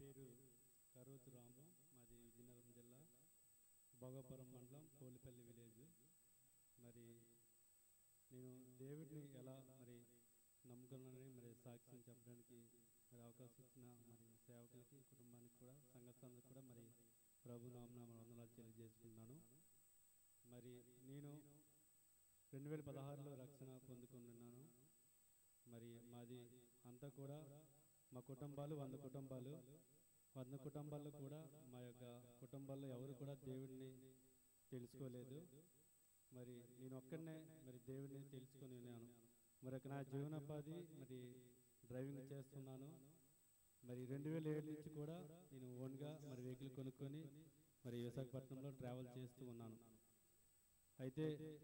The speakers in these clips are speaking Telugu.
పేరు కరోతు రాము మాది విజయనగరం జిల్లా భోగాపురం మండలం పోలిపల్లి విలేజ్ మరి నేను దేవుడిని ఎలా మరి నమ్ముకున్నానని మరి సాక్ష్యం చెప్పడానికి మరి అవకాశం ఇచ్చిన మరి సేవకులకి కుటుంబానికి కూడా సంఘస్థానికి కూడా మరి ప్రభు నామన వందనాలు తెలియజేసుకుంటున్నాను మరి నేను రెండు వేల పదహారులో రక్షణ పొందుకున్నాను మరి మాది అంతా కూడా మా కుటుంబాలు వంద కుటుంబాలు వంద కుటుంబాల్లో కూడా మా యొక్క కుటుంబాల్లో ఎవరు కూడా దేవుడిని తెలుసుకోలేదు మరి నేను ఒక్కడనే మరి దేవుడిని తెలుసుకొని ఉన్నాను మరి ఒక నా జీవనోపాధి మరి డ్రైవింగ్ చేస్తున్నాను మరి రెండు వేల ఏడు నుంచి కూడా నేను ఓన్గా మరి వెహికల్ కొనుక్కొని మరి విశాఖపట్నంలో ట్రావెల్ చేస్తూ ఉన్నాను అయితే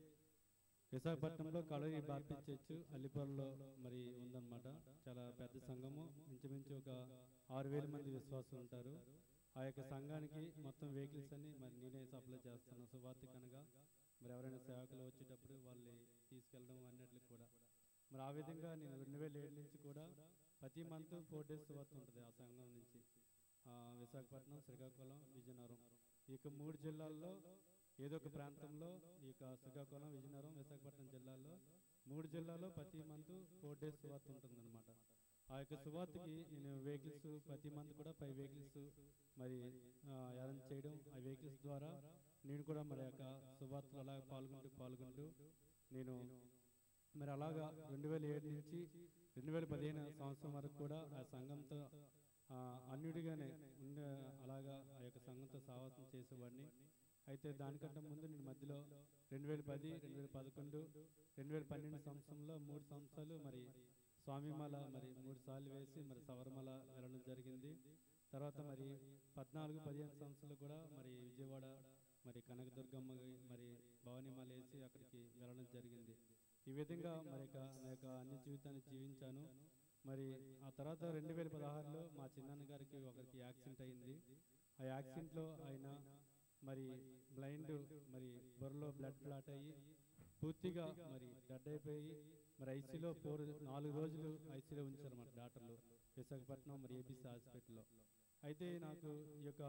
విశాఖపట్నంలో కళవి బాప్టిస్ట్ చర్చ్ అల్లిపురంలో మరి ఉందన్నమాట చాలా పెద్ద సంఘము ఇంచుమించు ఒక ఆరు వేల మంది విశ్వాసులు ఉంటారు ఆ యొక్క సంఘానికి మొత్తం వెహికల్స్ అన్ని మరి నేనే సప్లై చేస్తాను సువార్త కనుక మరి ఎవరైనా సేవకులు వచ్చేటప్పుడు వాళ్ళు తీసుకెళ్ళడం అన్నిటికి కూడా మరి ఆ విధంగా నేను రెండు వేల ఏడు నుంచి కూడా ప్రతి మంత్ ఫోర్ డేస్ సువార్త ఉంటుంది ఆ సంఘం నుంచి ఆ, విశాఖపట్నం శ్రీకాకుళం విజయనగరం ఈ యొక్క మూడు జిల్లాల్లో ఏదో ఒక ప్రాంతంలో ఈ యొక్క శ్రీకాకుళం విజయనగరం విశాఖపట్నం జిల్లాల్లో మూడు జిల్లాలో ప్రతి మంత్ ఫోర్ డేస్ సువార్త ఉంటుందన్నమాట ఆ యొక్క సువార్తకి నేను వెహికల్స్ ప్రతి మంత్ కూడా ఫైవ్ వెహికల్స్ మరి అరేంజ్ చేయడం ఆ వెహికల్స్ ద్వారా నేను కూడా మరి యొక్క సువార్తలు అలా పాల్గొంటూ పాల్గొంటూ నేను మరి అలాగా రెండు వేల ఏడు నుంచి రెండు వేల పదిహేను సంవత్సరం వరకు కూడా ఆ సంఘంతో ఆ, అన్యుడిగానే ఉండే అలాగా ఆ యొక్క సంఘంతో సావాసం చేసేవాడిని అయితే దానికంటే ముందు నేను మధ్యలో రెండు వేల పది రెండు వేల పదకొండు రెండు వేల పన్నెండు సంవత్సరంలో మూడు సంవత్సరాలు మరి స్వామిమాల మరి మూడు సార్లు వేసి మరి సవరమల వెళ్ళడం జరిగింది తర్వాత మరి పద్నాలుగు పదిహేను సంవత్సరాలు కూడా మరి విజయవాడ మరి కనకదుర్గమ్మ మరి భవానీమాల వేసి అక్కడికి వెళ్ళడం జరిగింది ఈ విధంగా మరి యొక్క నా యొక్క అన్ని జీవితాన్ని జీవించాను మరి ఆ తర్వాత రెండు వేల పదహారులో మా చిన్నాన్న గారికి ఒకరికి యాక్సిడెంట్ అయింది ఆ యాక్సిడెంట్లో ఆయన మరి బ్లైండ్ మరి బొర్రలో బ్లడ్ క్లాట్ అయ్యి పూర్తిగా మరి డెడ్ అయిపోయి మరి ఐసీలో ఫోర్ నాలుగు రోజులు ఐసీలో ఉంచారు మన డాక్టర్లు విశాఖపట్నం మరి ఏబీసీ హాస్పిటల్లో అయితే నాకు ఈ యొక్క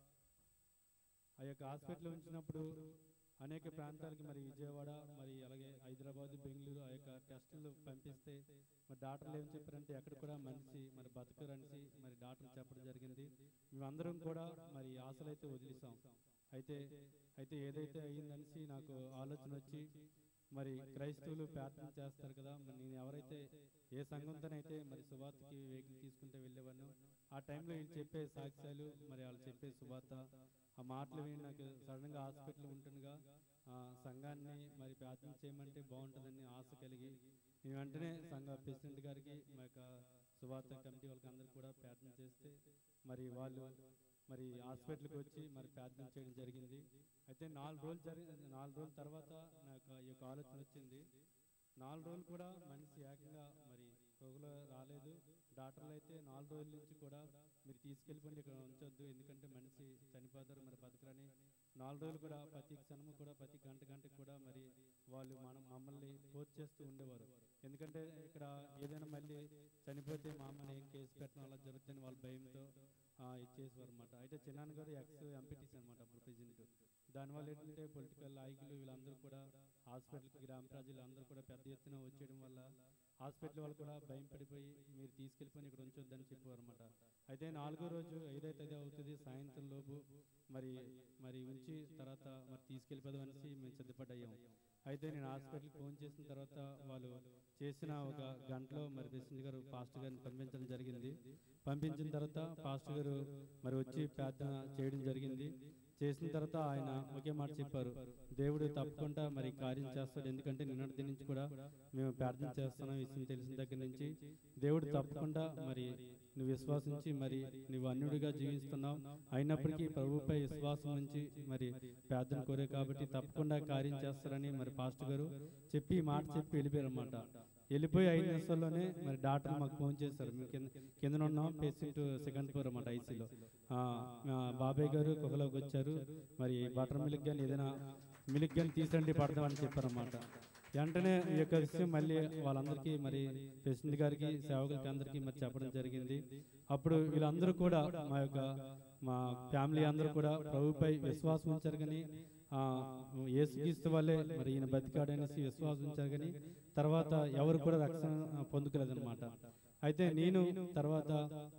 ఆ యొక్క హాస్పిటల్ ఉంచినప్పుడు అనేక ప్రాంతాలకి మరి విజయవాడ మరి అలాగే హైదరాబాద్ బెంగళూరు ఆ యొక్క టెస్టులు పంపిస్తే మరి డాక్టర్లు ఏం చెప్పారంటే ఎక్కడ కూడా మనిషి మరి బతకరనిసి మరి డాక్టర్లు చెప్పడం జరిగింది మేమందరం కూడా మరి ఆశలైతే వదిలేసాం అయితే అయితే ఏదైతే అయ్యిందనేసి నాకు ఆలోచన వచ్చి మరి క్రైస్తవులు ప్రార్థన చేస్తారు కదా మరి నేను ఎవరైతే ఏ సంఘంతోనైతే మరి సువార్తకి వెహికల్ తీసుకుంటే వెళ్ళేవాడినో ఆ టైంలో వీళ్ళు చెప్పే సాక్ష్యాలు మరి వాళ్ళు చెప్పే సువార్త ఆ మాటలు విని నాకు సడన్ గా హాస్పిటల్ ఉంటుండగా ఆ సంఘాన్ని మరి ప్రార్థన చేయమంటే బాగుంటుందని ఆశ కలిగి నేను వెంటనే సంఘ ప్రెసిడెంట్ గారికి మా యొక్క సువార్త కమిటీ వాళ్ళకి అందరికి కూడా ప్రార్థన చేస్తే మరి వాళ్ళు మరి హాస్పిటల్కి వచ్చి మరి ప్రార్థన చేయడం జరిగింది అయితే నాలుగు రోజులు జరిగి నాలుగు రోజుల తర్వాత నాకు ఈ యొక్క ఆలోచన వచ్చింది నాలుగు రోజులు కూడా మనిషి ఏకంగా మరి పొగలో రాలేదు డాక్టర్లు అయితే నాలుగు రోజుల నుంచి కూడా మీరు తీసుకెళ్ళిపోండి ఇక్కడ ఉంచొద్దు ఎందుకంటే మనిషి చనిపోతారు మరి బతకరని నాలుగు రోజులు కూడా ప్రతి క్షణము కూడా ప్రతి గంట గంటకు కూడా మరి వాళ్ళు మనం మమ్మల్ని ఫోర్స్ చేస్తూ ఉండేవారు ఎందుకంటే ఇక్కడ ఏదైనా మళ్ళీ చనిపోతే మా అమ్మని ఏం కేసు పెట్టడం అలా జరుగుతుందని వాళ్ళ భయంతో ఆ, ఇచ్చేసేవారు అనమాట అయితే చిన్నాన్న గారు ఎక్స్ ఎంపీటీసీ అనమాట అప్పుడు ప్రెసిడెంట్ దానివల్ల ఏంటంటే పొలిటికల్ నాయకులు వీళ్ళందరూ కూడా హాస్పిటల్కి గ్రామ ప్రజలు అందరూ కూడా పెద్ద ఎత్తున వచ్చేయడం వల్ల హాస్పిటల్ వాళ్ళు కూడా భయం పడిపోయి మీరు తీసుకెళ్ళిపోయి ఇక్కడ ఉంచొద్దని చెప్పారు అనమాట అయితే నాలుగో రోజు ఏదైతే అదే అవుతుంది సాయంత్రం లోపు మరి మరి ఉంచి తర్వాత మరి తీసుకెళ్ళిపోదాం అనేసి మేము సిద్ధపడ్డాం అయితే నేను హాస్పిటల్కి ఫోన్ చేసిన తర్వాత వాళ్ళు చేసిన ఒక గంటలో మరి ప్రెసిడెంట్ గారు పాస్టర్ గారిని పంపించడం జరిగింది పంపించిన తర్వాత పాస్టర్ గారు మరి వచ్చి ప్రార్థన చేయడం జరిగింది చేసిన తర్వాత ఆయన ఒకే మాట చెప్పారు దేవుడు తప్పకుండా మరి కార్యం చేస్తాడు ఎందుకంటే నిన్నటి దిన నుంచి కూడా మేము ప్రార్థన చేస్తున్నాం ఈ విషయం తెలిసిన దగ్గర నుంచి దేవుడు తప్పకుండా మరి నువ్వు విశ్వాసించి మరి నువ్వు అన్యుడిగా జీవిస్తున్నావు అయినప్పటికీ ప్రభుపై విశ్వాసం నుంచి మరి ప్రార్థన కోరే కాబట్టి తప్పకుండా కార్యం చేస్తారని మరి పాస్టర్ గారు చెప్పి ఈ మాట చెప్పి వెళ్ళిపోయారన్నమాట వెళ్ళిపోయి ఐదు నిమిషాల్లోనే మరి డాక్టర్ మాకు ఫోన్ చేశారు మేము కింద కింద ఉన్నాం పేషెంట్ సెకండ్ ఫ్లోర్ అన్నమాట ఐసీలో బాబాయ్ గారు కుగలోకి వచ్చారు మరి బటర్ మిల్క్ కానీ ఏదైనా మిల్క్ కానీ తీసండి పడదామని చెప్పారన్నమాట వెంటనే ఈ యొక్క విషయం మళ్ళీ వాళ్ళందరికీ మరి ప్రెసిడెంట్ గారికి సేవకులకి అందరికీ మరి చెప్పడం జరిగింది అప్పుడు వీళ్ళందరూ కూడా మా యొక్క మా ఫ్యామిలీ అందరూ కూడా ప్రభుపై విశ్వాసం ఉంచారు కానీ ఆ, యేసుక్రీస్తు వల్లే మరి ఈయన బతికాడనేసి విశ్వాసం ఉంచారు కానీ తర్వాత ఎవరు కూడా రక్షణ పొందుకోలేదన్నమాట అయితే నేను తర్వాత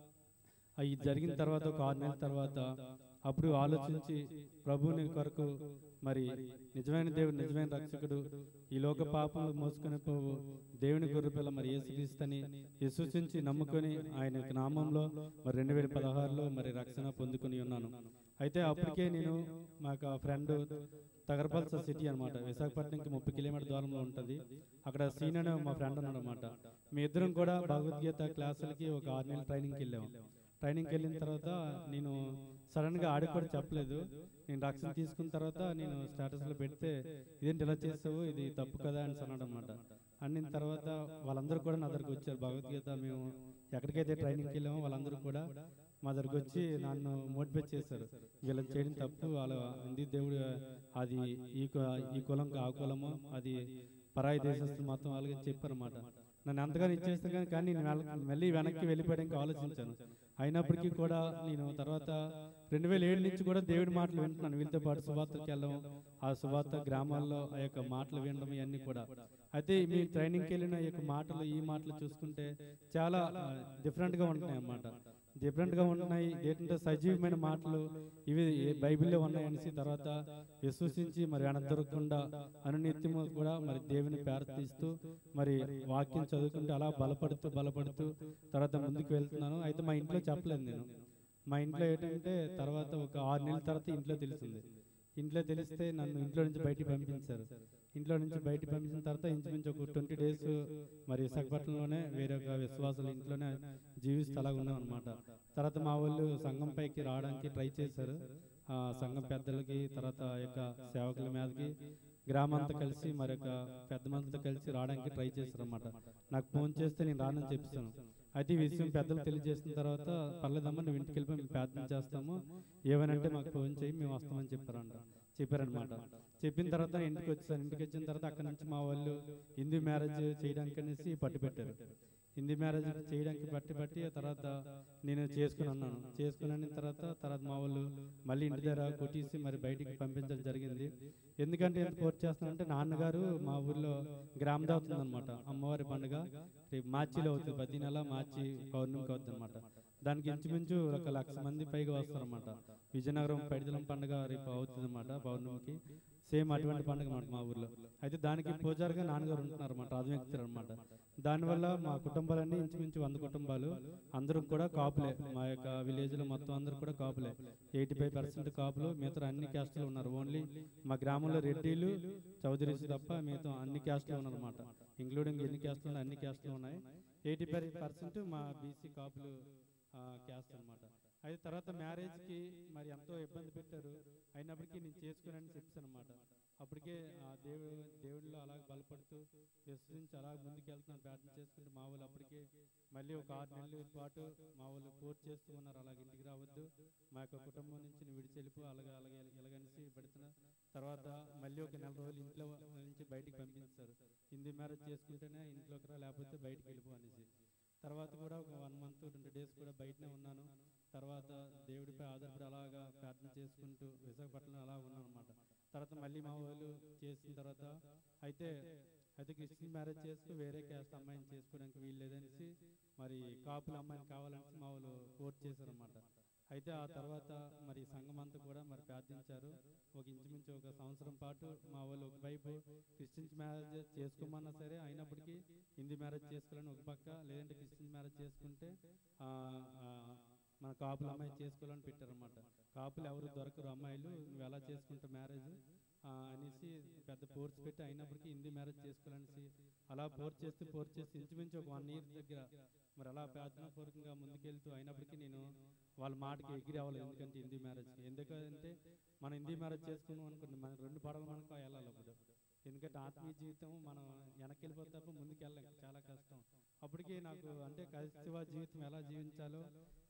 ఆ ఇది జరిగిన తర్వాత ఒక ఆరు నెలల తర్వాత అప్పుడు ఆలోచించి ప్రభువుని కొరకు మరి నిజమైన దేవుడు నిజమైన రక్షకుడు ఈ లోక పాపములు మోసుకొని పోవు దేవుని గొర్రెపిల్ల మరి యేసుక్రీస్తుని విశ్వసించి నమ్ముకొని ఆయన యొక్క నామంలో మరి రెండు వేల పదహారులో మరి రక్షణ పొందుకొని ఉన్నాను అయితే అప్పటికే నేను మా ఫ్రెండ్ తగరపల్స సిటీ అన్నమాట విశాఖపట్నంకి ముప్పై కిలోమీటర్ దూరంలో ఉంటుంది అక్కడ సీన్ అనే మా ఫ్రెండ్ ఉన్నాడు అనమాట మీ ఇద్దరం కూడా భగవద్గీత క్లాసులకి ఒక ఆరు నెలలు ట్రైనింగ్కి వెళ్ళాము ట్రైనింగ్కి వెళ్ళిన తర్వాత నేను సడన్ గా ఆడికి కూడా చెప్పలేదు నేను రక్షణ తీసుకున్న తర్వాత నేను స్టేటస్ లో పెడితే ఇదేంటి ఇలా చేసావు ఇది తప్పు కదా అని అన్నాడు అనమాట అన్నిన తర్వాత వాళ్ళందరూ కూడా నా దగ్గరకు వచ్చారు భగవద్గీత మేము ఎక్కడికైతే ట్రైనింగ్కి వెళ్ళామో వాళ్ళందరూ కూడా మా దగ్గరకు వచ్చి నన్ను మోటివేట్ చేశారు వీళ్ళని చేయడం తప్పు వాళ్ళ హిందీ దేవుడు అది ఈ కు- ఈ కులం ఆ కులము అది పరాయి దేశస్తులు మొత్తం వాళ్ళకి చెప్పారన్నమాట నన్ను ఎంతగానో ఇచ్చేస్తాను కానీ కానీ నేను వెళ్ళ- మళ్ళీ వెనక్కి వెళ్ళిపోయడానికి ఆలోచించాను అయినప్పటికీ కూడా నేను తర్వాత రెండు వేల ఏడు నుంచి కూడా దేవుడి మాటలు వింటున్నాను వీళ్ళతో పాటు సువార్తకి వెళ్ళడం ఆ సువార్త గ్రామాల్లో ఆ యొక్క మాటలు వినడం ఇవన్నీ కూడా అయితే మీ ట్రైనింగ్కి వెళ్ళిన ఈ యొక్క మాటలు ఈ మాటలు చూసుకుంటే చాలా డిఫరెంట్ గా ఉంటున్నాయి అన్నమాట డిఫరెంట్ గా ఉంటున్నాయి ఏంటంటే సజీవమైన మాటలు ఇవి ఏ- బైబిల్లో ఉన్నాయి అనేసి తర్వాత విశ్వసించి మరి వెనక దొరకకుండా అనునిత్యము కూడా మరి దేవుని ప్రార్థిస్తూ మరి వాక్యం చదువుకుంటూ అలా బలపడుతూ బలపడుతూ తర్వాత ముందుకు వెళ్తున్నాను అయితే మా ఇంట్లో చెప్పలేదు నేను మా ఇంట్లో ఏంటంటే తర్వాత ఒక ఆరు నెలల తర్వాత ఇంట్లో తెలిసింది ఇంట్లో తెలిస్తే నన్ను ఇంట్లో నుంచి బయటికి పంపించారు ఇంట్లో నుంచి బయటికి పంపించిన తర్వాత ఇంచుమించు ఒక ట్వంటీ డేస్ మరి విశాఖపట్నంలోనే వేరే ఒక విశ్వాసాలు ఇంట్లోనే జీవిస్తూ అలాగ ఉన్నాం అనమాట తర్వాత మా వాళ్ళు సంఘం పైకి రావడానికి ట్రై చేశారు ఆ సంఘం పెద్దలకి తర్వాత ఆ యొక్క సేవకుల మీదకి గ్రామంతా కలిసి మరి యొక్క పెద్ద మందితో కలిసి రావడానికి ట్రై చేశారు అనమాట నాకు ఫోన్ చేస్తే నేను రానని చెప్పాను అయితే ఈ విషయం పెద్దలు తెలియజేసిన తర్వాత పర్లేదమ్మా నువ్వు ఇంటికి వెళ్ళిపోయి మేము ప్రార్థన చేస్తాము ఏమనంటే మాకు ఫోన్ చేయి మేము వస్తామని చెప్పారంట చెప్పారనమాట చెప్పిన తర్వాత నేను ఇంటికి వచ్చాను ఇంటికి వచ్చిన తర్వాత అక్కడ నుంచి మా వాళ్ళు హిందూ మ్యారేజ్ చేయడానికి అనేసి పట్టు పెట్టారు హిందీ మ్యారేజ్ చేయడానికి పట్టి పట్టి ఆ తర్వాత నేను చేసుకుని అన్నాను చేసుకున్న తర్వాత తర్వాత మా వాళ్ళు మళ్ళీ ఇంటి దగ్గర కొట్టేసి మరి బయటికి పంపించడం జరిగింది ఎందుకంటే ఎంత కోర్టు చేస్తున్నానంటే నాన్నగారు మా ఊర్లో గ్రామ దేవత అనమాట అమ్మవారి పండుగ రేపు మార్చిలో అవుతుంది ప్రతి నెల మార్చి పౌర్ణమికి అవుతుంది అనమాట దానికి ఇంచుమించు ఒక లక్ష మంది పైగా వస్తారన్నమాట విజయనగరం పైడితలం పండుగ రేపు అవుతుంది అనమాట పౌర్ణమికి సేమ్ అటువంటి పండుగ అన్నమాట మా ఊర్లో అయితే దానికి పూజారిగా నాన్నగారు ఉంటున్నారు అన్నమాట రాజవ్యక్తులు అనమాట దానివల్ల మా కుటుంబాలన్నీ ఇంచుమించు వంద కుటుంబాలు అందరూ కూడా కాపులే మా యొక్క విలేజ్ లో మొత్తం అందరూ కూడా కాపులే ఎయిటీ ఫైవ్ పర్సెంట్ కాపులు మిగతా అన్ని క్యాస్టులు ఉన్నారు ఓన్లీ మా గ్రామంలో రెడ్డిలు చౌదరీస్ తప్ప మిగతా అన్ని క్యాస్టులు ఉన్నారు అనమాట ఇంక్లూడింగ్ ఎన్ని క్యాస్టులు ఉన్నాయి అన్ని క్యాస్టులు ఉన్నాయి ఎయిటీ ఫైవ్ పర్సెంట్ మా బీసీ కాపులు క్యాస్ట్ అన్నమాట అయితే తర్వాత మ్యారేజ్ కి మరి ఎంతో ఇబ్బంది పెట్టారు అయినప్పటికీ నేను చేసుకున్నానని చెప్పాను అనమాట అప్పటికే ఆ దేవుడు దేవుడిలో అలా బలపడుతూ విశ్వసించి అలా ముందుకు వెళ్తున్నాను ప్రార్థన చేసుకుంటూ మా వాళ్ళు అప్పటికే మళ్ళీ ఒక ఆరు నెలల పాటు మా వాళ్ళు కోర్టు చేస్తూ ఉన్నారు అలాగే ఇంటికి రావద్దు మా యొక్క కుటుంబం నుంచి నువ్వు విడిచి వెళ్ళిపో అలాగే అలాగే ఎలాగనిసి పెడుతున్నా తర్వాత మళ్ళీ ఒక నెల రోజులు ఇంట్లో నుంచి బయటికి పంపించారు హిందీ మ్యారేజ్ చేసుకుంటేనే ఇంట్లోకి రా లేకపోతే బయటికి వెళ్ళిపో అనేసి తర్వాత కూడా ఒక వన్ మంత్ రెండు డేస్ కూడా బయటనే ఉన్నాను తర్వాత దేవుడిపై ఆధారపడి అలాగా ప్రార్థన చేసుకుంటూ విశాఖపట్నం అలా ఉన్నాను అనమాట తర్వాత మళ్ళీ మా వాళ్ళు చేసిన తర్వాత అయితే అయితే క్రిస్టియన్ మ్యారేజ్ చేస్తూ వేరే క్యాస్ట్ అమ్మాయిని చేసుకోవడానికి వీలు లేదనేసి మరి కాపుల అమ్మాయిని కావాలని మా వాళ్ళు కోర్టు చేశారనమాట అయితే ఆ తర్వాత మరి సంఘం అంతా కూడా మరి ప్రార్థించారు ఒక ఇంచుమించు ఒక సంవత్సరం పాటు మా వాళ్ళు ఒకవైపు క్రిస్టియన్స్ మ్యారేజ్ చేసుకోమన్నా సరే అయినప్పటికీ హిందీ మ్యారేజ్ చేసుకోవాలని ఒక పక్క లేదంటే క్రిస్టియన్ మ్యారేజ్ చేసుకుంటే ఆ, ఆ, మన కాపుల అమ్మాయి చేసుకోవాలని పెట్టారన్నమాట కాపులు ఎవరు దొరకరు అమ్మాయిలు నువ్వు ఎలా చేసుకుంటావు మ్యారేజ్ అనేసి పెద్ద ఫోర్స్ పెట్టి అయినప్పటికీ హిందీ మ్యారేజ్ చేసుకోవాలనేసి అలా ఫోర్స్ చేస్తూ ఫోర్స్ చేస్తూ ఇంచుమించు ఒక వన్ ఇయర్ దగ్గర మరి అలా ప్రార్థనా పూర్వకంగా ముందుకెళ్తూ అయినప్పటికీ నేను వాళ్ళ మాటకి ఎగిరి అవ్వలేదు ఎందుకంటే హిందీ మ్యారేజ్ ఎందుకంటే మనం హిందీ మ్యారేజ్ చేసుకున్నాం అనుకోండి మన రెండు పడవలు మనకు వెళ్ళాలి అప్పుడు ఎందుకంటే ఆత్మీయ జీవితం మనం వెనక్కి వెళ్ళిపోతే తప్ప ముందుకు వెళ్ళాం చాలా కష్టం అప్పటికి నాకు అంటే క్రైస్తవ జీవితం ఎలా జీవించాలో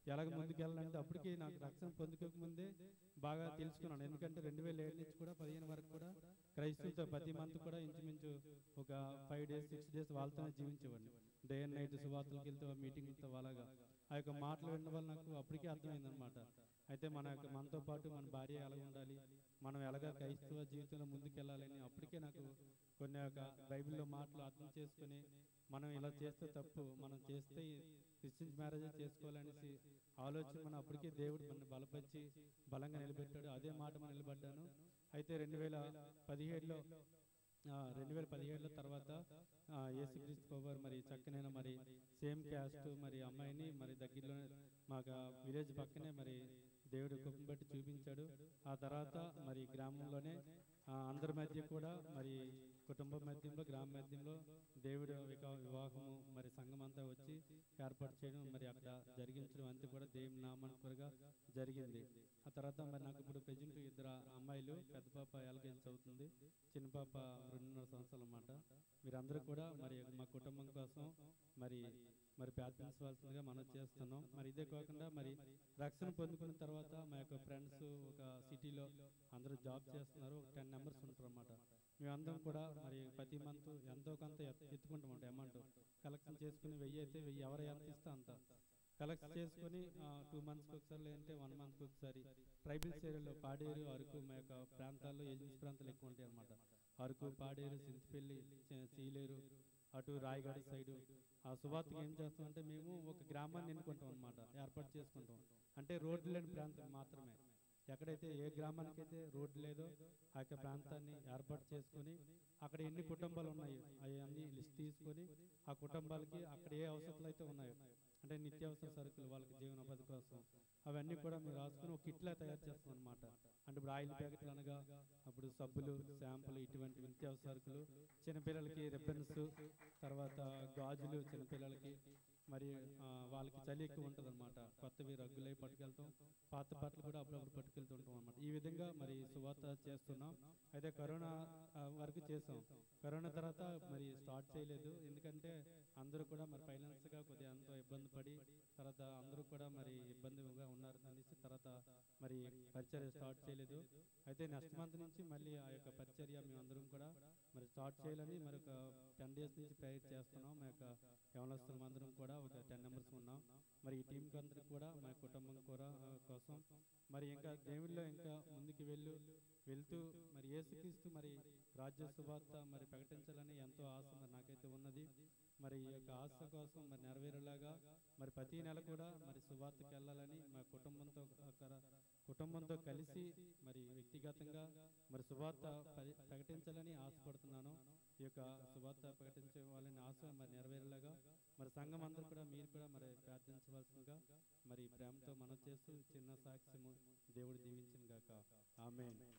ఎలాగ ముందుకు వెళ్ళాలంటే అప్పటికి నాకు రక్షణ పొందుకోక ముందే బాగా తెలుసుకున్నాను ఎందుకంటే రెండు వేల ఏడు నుంచి కూడా పదిహేను వరకు కూడా క్రైస్తవులతో ప్రతి మంత్ కూడా ఇంచుమించు ఒక ఫైవ్ డేస్ సిక్స్ డేస్ వాళ్ళతోనే జీవించేవాడిని డే అండ్ నైట్ సువార్తలకు వెళ్తే మీటింగ్లతో అలాగా ఆ యొక్క మాటలు వినడం వల్ల నాకు అప్పటికే అర్థమైందనమాట అయితే మన యొక్క మనతో పాటు మన భార్య ఎలా ఉండాలి మనం ఎలాగ క్రైస్తవ జీవితంలో ముందుకు వెళ్ళాలని అప్పటికే నాకు కొన్ని యొక్క బైబిల్లో మాటలు అర్థం చేసుకుని మనం ఇలా చేస్తే తప్పు మనం చేస్తే క్రిస్టియన్స్ మ్యారేజ్ చేసుకోవాలనేసి ఆలోచన మనం అప్పటికే దేవుడు మన బలపరిచి బలంగా నిలబెట్టాడు అదే మాట మనం నిలబడ్డాను అయితే రెండు వేల పదిహేడులో రెండు వేల పదిహేడులో తర్వాత ఆ, యేసుక్రీస్తు పవర్ మరి చక్కనైన మరి సేమ్ క్యాస్ట్ మరి అమ్మాయిని మరి దగ్గరలోనే మాకు విలేజ్ పక్కనే మరి దేవుడు కుటుంబం బట్టి చూపించాడు ఆ తర్వాత మరి గ్రామంలోనే ఆ, అందరి మధ్య కూడా మరి కుటుంబ మధ్యంలో గ్రామ మధ్యంలో దేవుడు విక- వివాహము మరి సంఘం అంతా వచ్చి ఏర్పాటు చేయడం మరి అక్కడ జరిగించడం అంతా కూడా దేవుని నామానుకురగా జరిగింది ఆ తర్వాత మరి నాకు ఇప్పుడు ప్రజెంట్ ఇద్దరు అమ్మాయిలు పెద్ద పాప ఎల్కేజీ చదువుతుంది చిన్న పాప రెండున్నర సంవత్సరాలు అన్నమాట మీరందరూ కూడా మరి మా కుటుంబం కోసం మరి మరి ప్రార్థించవలసిందిగా మనం చేస్తున్నాం మరి ఇదే కాకుండా మరి రక్షణ పొందుకున్న తర్వాత మా యొక్క ఫ్రెండ్స్ ఒక సిటీలో అందరూ జాబ్ చేస్తున్నారు ఒక టెన్ మెంబర్స్ ఉంటారు అన్నమాట మేమందరం కూడా మరి ప్రతి మంత్ ఎంతో కొంత ఎత్- ఎత్తుకుంటామంట అమౌంట్ కలెక్షన్ చేసుకుని వెయ్యి అయితే వెయ్యి ఎవరు ఎంత ఇస్తే అంత కలెక్ట్ చేసుకుని టూ మంత్స్కి ఒకసారి లేదంటే వన్ మంత్కి ఒకసారి ట్రైబల్స్ ఏరియాలో పాడేరు అరకు మా యొక్క ప్రాంతాల్లో ఏజెన్సీ ప్రాంతాలు ఎక్కువ ఉంటాయి అన్నమాట అరకు పాడేరు సింతపల్లి చే- సీలేరు అటు రాయగడ సైడు ఆ సువార్తకి ఏం చేస్తామంటే మేము ఒక గ్రామాన్ని ఎన్నుకుంటాం అన్నమాట ఏర్పాటు చేసుకుంటాం అంటే రోడ్డు లేని ప్రాంతం మాత్రమే ఎక్కడైతే ఏ గ్రామానికైతే రోడ్డు లేదో ఆ యొక్క ప్రాంతాన్ని ఏర్పాటు చేసుకొని అక్కడ ఎన్ని కుటుంబాలు ఉన్నాయో అవన్నీ లిస్ట్ తీసుకొని ఆ కుటుంబాలకి అక్కడ ఏ అవసరాలు అయితే ఉన్నాయో అంటే నిత్యావసర సరుకులు వాళ్ళకి జీవనోపాధి కోసం అవన్నీ కూడా మేము రాసుకుని ఒక కిట్లా తయారు చేస్తాం అనమాట అంటే ఇప్పుడు ఆయిల్ ప్యాకెట్లు అనగా అప్పుడు సబ్బులు షాంపులు ఇటువంటి నిత్యావసర సరుకులు చిన్నపిల్లలకి రిబ్బన్స్ తర్వాత గాజులు చిన్నపిల్లలకి మరి ఆ, వాళ్ళకి చలి ఎక్కువ ఉంటుంది అనమాట కొత్తవి రగ్గులై పట్టుకెళ్తాం పాత బట్టలు కూడా అప్పుడప్పుడు పట్టుకెళ్తూ ఉంటాం అనమాట ఈ విధంగా మరి సువార్త చేస్తున్నాం అయితే కరోనా ఆ, వరకు చేసాం కరోనా తర్వాత మరి స్టార్ట్ చేయలేదు ఎందుకంటే అందరూ కూడా మరి ఫైనాన్స్ గా కొద్దిగా ఎంతో ఇబ్బంది పడి తర్వాత అందరూ కూడా మరి ఇబ్బందిగా ఉన్నారు అనేసి తర్వాత మరి పరిచర్య స్టార్ట్ చేయలేదు అయితే నెక్స్ట్ మంత్ నుంచి మళ్ళీ ఆ యొక్క పరిచర్య మేమందరం కూడా మరి స్టార్ట్ చేయాలని మరి ఒక టెన్ డేస్ నుంచి ప్రేయర్ చేస్తున్నాం మా యొక్క యవనస్తులం అందరం కూడా ఒక టెన్ మెంబర్స్ ఉన్నాం మరి ఈ టీంకి అందరికి కూడా మా కుటుంబం కూడా ఆ, కోసం మరి ఇంకా దేవుళ్ళో ఇంకా ముందుకు వెళ్ళు వెళ్తూ మరి యేసుక్రీస్తు మరి రాజ్య సువార్త మరి ప్రకటించాలని ఎంతో ఆశ మరి నాకైతే ఉన్నది మరి ఈ యొక్క ఆశ కోసం మరి నెరవేరేలాగా మరి ప్రతి నెల కూడా మరి సువార్తకి వెళ్ళాలని మా కుటుంబంతో అక్కడ- కుటుంబంతో కలిసి మరి వ్యక్తిగతంగా మరి సువార్త పరి- ప్రకటించాలని ఆశపడుతున్నాను ఈ యొక్క సువార్త ప్రకటించే వాళ్ళని ఆశ మరి నెరవేరేలాగా మరి సంఘం అందరూ కూడా మీరు కూడా మరి ప్రార్థించవలసిందిగా మరి ప్రేమతో మనం చేస్తూ చిన్న సాక్ష్యము దేవుడు దీవించిన గాక ఆమెన్